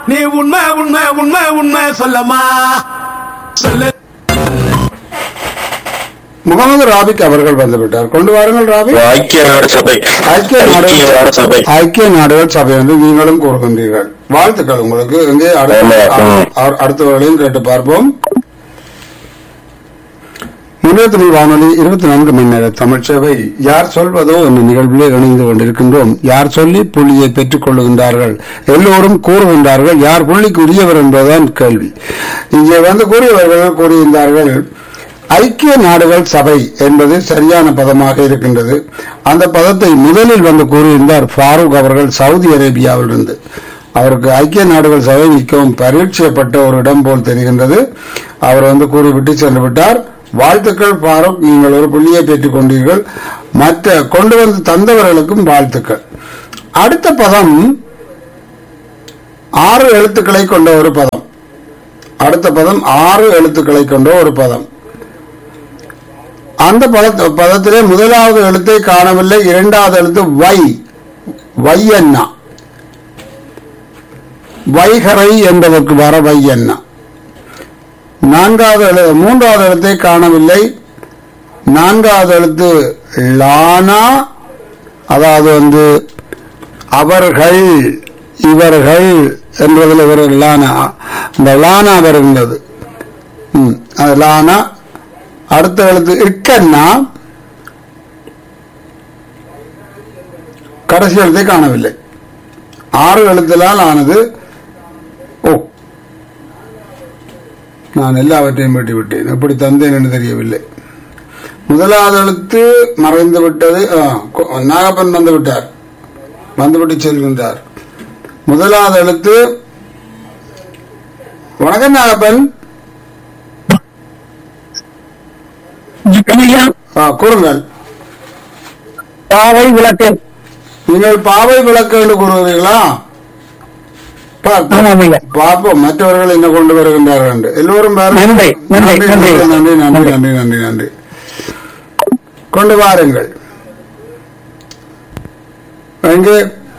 நீ உண்மை உண்மை உண்மை உண்மை சொல்லம்மா சொல்லு முகமது ராபிக் அவர்கள் வந்துவிட்டார் கொண்டு வாருங்கள் ராபிக் ஐக்கிய நாடு சபை ஐக்கிய ஐக்கிய நாடு நாடுகள் சபை ஐக்கிய நாடுகள் சபை வந்து நீங்களும் கூறுகின்றீர்கள் வாழ்த்துக்கள் உங்களுக்கு இங்கே அடுத்த ஆமா, ம். அ- அடுத்தவர்களையும் கேட்டு பார்ப்போம் முன்னேற்ற வானொலி இருபத்தி நான்கு மணி நேர தமிழ் சேவை யார் சொல்வதோ என்ற நிகழ்விலே இணைந்து கொண்டிருக்கின்றோம் யார் சொல்லி புள்ளியை பெற்றுக் கொள்ளுகின்றார்கள் எல்லோரும் கூறுகின்றார்கள் யார் புள்ளிக்கு உரியவர் என்பதுதான் கேள்வி இங்கே வந்து கூறியவர்கள் கூறியிருந்தார்கள் ஐக்கிய நாடுகள் சபை என்பது சரியான பதமாக இருக்கின்றது அந்த பதத்தை முதலில் வந்து கூறியிருந்தார் ஃபாரூக் அவர்கள் சவுதி அரேபியாவிலிருந்து அவருக்கு ஐக்கிய நாடுகள் சபை மிகவும் பரீட்சைப்பட்ட ஒரு இடம் போல் தெரிகின்றது அவர் வந்து கூறிவிட்டு சென்று விட்டார் வாழ்த்துக்கள் ஃபாரூக் நீங்கள் ஒரு புள்ளியை பெற்றுக் கொண்டீர்கள் மற்ற கொண்டு வந்து தந்தவர்களுக்கும் வாழ்த்துக்கள் அடுத்த பதம் ஆறு எழுத்துக்களை கொண்ட ஒரு பதம் அடுத்த பதம் ஆறு எழுத்துக்களை கொண்ட ஒரு பதம் அந்த பத பதத்திலே முதலாவது எழுத்தை காணவில்லை இரண்டாவது எழுத்து வை வையண்ணா வைகரை என்பதற்கு வர வையண்ணா நான்காவது எழு மூன்றாவது எழுத்தை காணவில்லை நான்காவது எழுத்து லானா அதாவது வந்து அவர்கள் இவர்கள் என்பதில் ஒரு லானா இந்த லானா வருகின்றது ம், அது லானா அடுத்த எழுத்து இக்கண்ணா கடைசி எழுத்தை காணவில்லை ஆறு எழுத்திலால் ஆனது ஓ நான் எல்லாவற்றையும் வெட்டி விட்டேன் எப்படி தந்தேன் என்று தெரியவில்லை முதலாவது எழுத்து மறைந்து விட்டது ஆ, கொ- நாகப்பன் வந்து விட்டார் வந்துவிட்டு செல்கின்றார் முதலாவது எழுத்து வணக்கம் நாகப்பன் ஆ, கூறுங்கள் பாவை விளக்கு நீங்கள் பாவை விளக்கு என்று கூறுகிறீர்களா பார்ப்போம். ஆமாம் ஐயா பார்ப்போம் மற்றவர்கள் என்ன கொண்டு வருகின்றார்கள் என்று எல்லோரும் பாருங்கள். நன்றி, நன்றி, நன்றி நன்றி. நன்றி நன்றி நன்றி நன்றி நன்றி கொண்டு வாருங்கள் எங்கே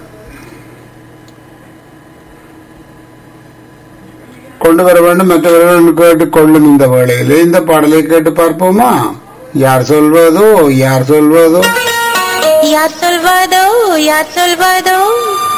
கொண்டு வர வேண்டும் மற்றவர்கள் கேட்டு கொள்ளும் இந்த வேளையில் இந்த பாடலை கேட்டு பார்ப்போமா யார் சொல்வதோ யார் சொல்வதோ யார் சொல்வதோ யார் சொல்வதோ